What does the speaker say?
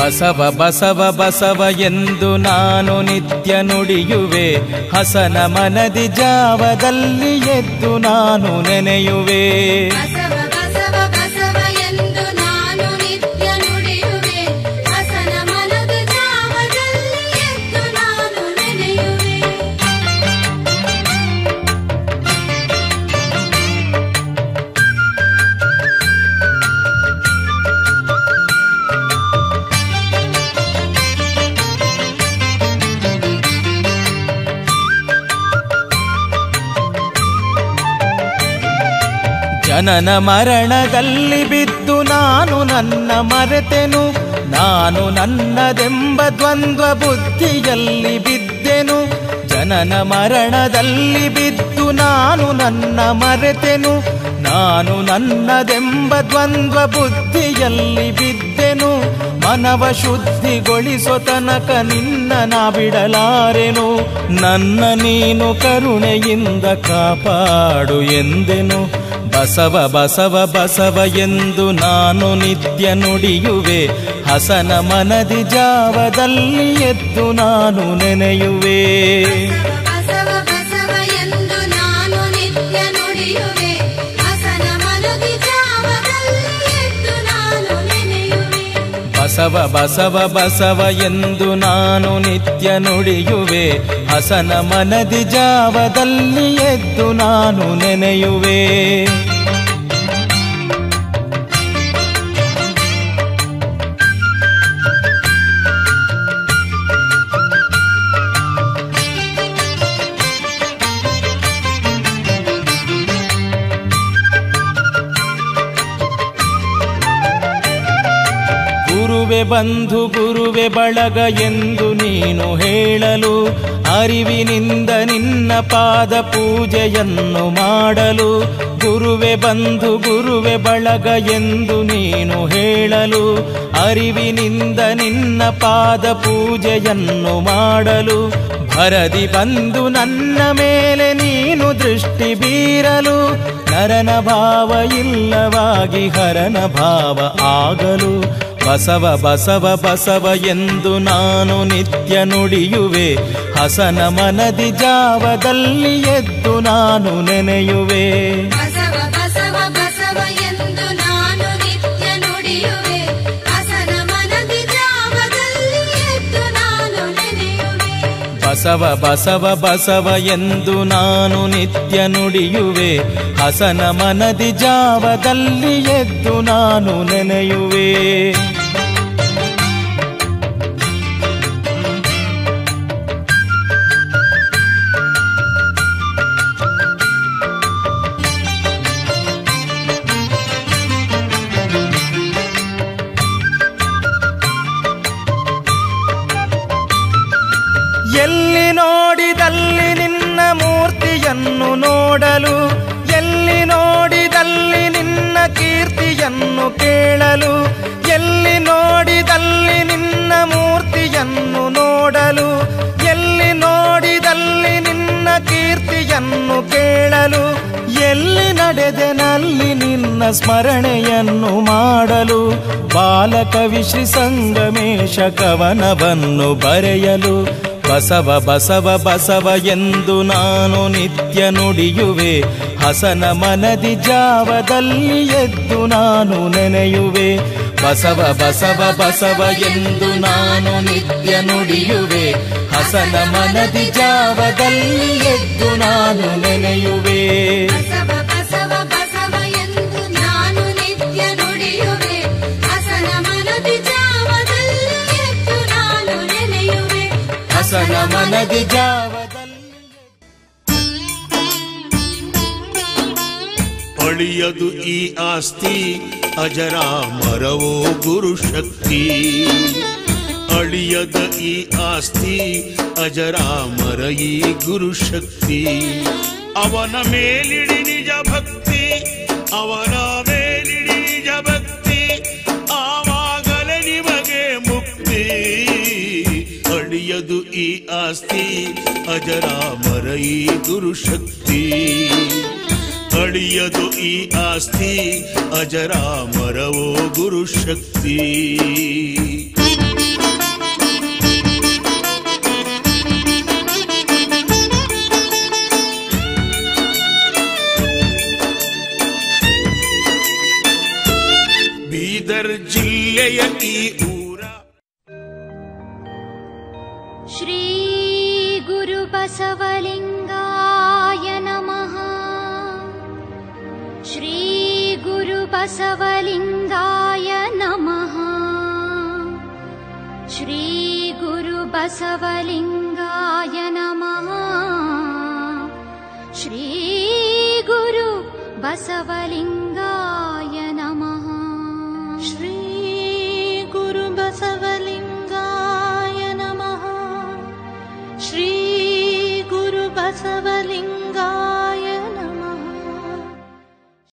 ಬಸವ ಬಸವ ಬಸವ ಎಂದು ನಾನು ನಿತ್ಯ ನುಡಿಯುವೆ ಹಸನ ಮನದಿ ಜಾವದಲ್ಲಿ ಎದ್ದು ನಾನು ನೆನೆಯುವೆ ಬಸವ ಬಸವ ಬಸವ ಎಂದು ನಾನು ನಿತ್ಯ ನುಡಿಯುವೆ ಹಸನ ಮನದ ಜಾವದಲ್ಲಿ ಎದ್ದು ನಾನು ನೆನೆಯುವೆ ಜನನ ಮರಣದಲ್ಲಿ ಬಿದ್ದು ನಾನು ನನ್ನ ಮರೆತೆನು ನಾನು ನನ್ನದೆಂಬ ದ್ವಂದ್ವ ಬುದ್ಧಿಯಲ್ಲಿ ಬಿದ್ದೆನು ಜನನ ಮರಣದಲ್ಲಿ ಬಿದ್ದು ನಾನು ನನ್ನ ಮರೆತೆನು ನಾನು ನನ್ನದೆಂಬ ದ್ವಂದ್ವ ಬುದ್ಧಿಯಲ್ಲಿ ಬಿದ್ದೆನು ಮನವ ಶುದ್ಧಿಗೊಳಿಸೋ ತನಕ ನಿನ್ನ ನಾ ಬಿಡಲಾರೆನು ನನ್ನ ನೀನು ಕರುಣೆಯಿಂದ ಕಾಪಾಡು ಎಂದೆನು ಬಸವ ಬಸವ ಬಸವ ಎಂದು ನಾನು ನಿತ್ಯ ನುಡಿಯುವೆ ಹಸನ ಮನದಿ ಜಾವದಲ್ಲಿ ಎದ್ದು ನಾನು ನೆನೆಯುವೆ ಬಸವ ಬಸವ ಎಂದು ನಾನು ನಿತ್ಯ ನುಡಿಯುವೆ ಹಸನ ಮನದಿ ಜಾವದಲ್ಲಿ ಎದ್ದು ನಾನು ನೆನೆಯುವೆ ಬಸವ ಬಸವ ಬಸವ ಎಂದು ನಾನು ನಿತ್ಯ ನುಡಿಯುವೆ ಹಸನ ಮನದಿ ಜಾವದಲ್ಲಿ ಎದ್ದು ನಾನು ನೆನೆಯುವೆ ಗುರುವೆ ಬಂಧು ಗುರುವೆ ಬಳಗ ಎಂದು ನೀನು ಹೇಳಲು ಅರಿವಿನಿಂದ ನಿನ್ನ ಪಾದ ಪೂಜೆಯನ್ನು ಮಾಡಲು ಗುರುವೆ ಬಂಧು ಗುರುವೆ ಬಳಗ ಎಂದು ನೀನು ಹೇಳಲು ಅರಿವಿನಿಂದ ನಿನ್ನ ಪಾದ ಪೂಜೆಯನ್ನು ಮಾಡಲು ಭರದಿ ಬಂದು ನನ್ನ ಮೇಲೆ ನೀನು ದೃಷ್ಟಿ ಬೀರಲು ನರನ ಭಾವ ಇಲ್ಲವಾಗಿ ಹರನ ಭಾವ ಆಗಲು ಬಸವ ಬಸವ ಬಸವ ಎಂದು ನಾನು ನಿತ್ಯ ನುಡಿಯುವೆ ಹಸನ ಮನದಿ ಜಾವದಲ್ಲಿ ಎದ್ದು ನಾನು ನೆನೆಯುವೆ ಬಸವ ಬಸವ ಬಸವ ಎಂದು ನಾನು ನಿತ್ಯ ನುಡಿಯುವೆ ಹಸನ ಮನದಿ ಜಾವದಲ್ಲಿ ಎದ್ದು ನಾನು ನೆನೆಯುವೆ ಬಸವ ಬಸವ ಬಸವ ಎಂದು ನಾನು ನಿತ್ಯ ನುಡಿಯುವೆ ಹಸನ ಮನದಿ ಜಾವದಲ್ಲಿ ಎದ್ದು ನಾನು ನೆನೆಯುವೆ ಎಲ್ಲಿ ನೋಡಿದಲ್ಲಿ ನಿನ್ನ ಮೂರ್ತಿಯನ್ನು ನೋಡಲು ಎಲ್ಲಿ ನೋಡಿದಲ್ಲಿ ನಿನ್ನ ಕೀರ್ತಿಯನ್ನು ಕೇಳಲು ಎಲ್ಲಿ ನೋಡಿದಲ್ಲಿ ನಿನ್ನ ಮೂರ್ತಿಯನ್ನು ನೋಡಲು ಎಲ್ಲಿ ನೋಡಿದಲ್ಲಿ ನಿನ್ನ ಕೀರ್ತಿಯನ್ನು ಕೇಳಲು ಎಲ್ಲಿ ನಡೆದೆನಲ್ಲಿ ನಿನ್ನ ಸ್ಮರಣೆಯನ್ನು ಮಾಡಲು ಬಾಲಕವಿ ಶ್ರೀ ಸಂಗಮೇಶ ಕವನವನ್ನು ಬರೆಯಲು ಬಸವ ಬಸವ ಬಸವ ಎಂದು ನಾನು ನಿತ್ಯ ನುಡಿಯುವೆ ಹಸನ ಮನದಿ ಜಾವದಲ್ಲಿ ಎದ್ದು ನಾನು ನೆನೆಯುವೆ ಬಸವ ಬಸವ ಬಸವ ಎಂದು ನಾನು ನಿತ್ಯ ನುಡಿಯುವೆ ಹಸನ ಮನದಿ ಜಾವದಲ್ಲಿ ಎದ್ದು ನಾನು ನೆನೆಯುವೆ ಬಸವ ಬಸವ ಬಸವ ಎಂದು ನಾನು ನಿತ್ಯ ನುಡಿಯುವೆ ಹಸನ ಮನದಿ ಜಾವದಲ್ಲಿ ಎದ್ದು ನಾನು ನೆನೆಯುವೆ ಹಸನ ಮನದಿ ಜಾವದಲ್ಲಿ ಅಳಿಯದು ಈ ಆಸ್ತಿ ಅಜರಾಮರವೋ ಗುರು ಶಕ್ತಿ ಅಳಿಯದ ಈ ಆಸ್ತಿ ಅಜರಾಮರ ಈ ಗುರು ಶಕ್ತಿ ಅವನ ಮೇಲಿಡಿ ನಿಜ ಭಕ್ತಿ ಅವನ ಮೇಲಿಡಿ ನಿಜ ಭಕ್ತಿ ಆವಾಗಲೇ ನಿಮಗೆ ಮುಕ್ತಿ ಅಳಿಯದು ಈ ಆಸ್ತಿ ಅಜರಾಮರ ಈ ಗುರು ಶಕ್ತಿ ಅಳಿಯದು ಈ ಆಸ್ತಿ ಅಜರಾಮರವೋ ಗುರು ಶಕ್ತಿ ಜಿಲ್ಲೆಯ ಈ ಊರ श्री गुरुबसवलिङ्गाय नमः श्री गुरुबसवलिङ्गाय नमः श्री गुरुबसवलिङ्गाय नमः श्री गुरु बसवलिङ्गाय नमः श्री गुरुबसवलिङ्गाय नमः श्री गुरुबसवलिङ्गाय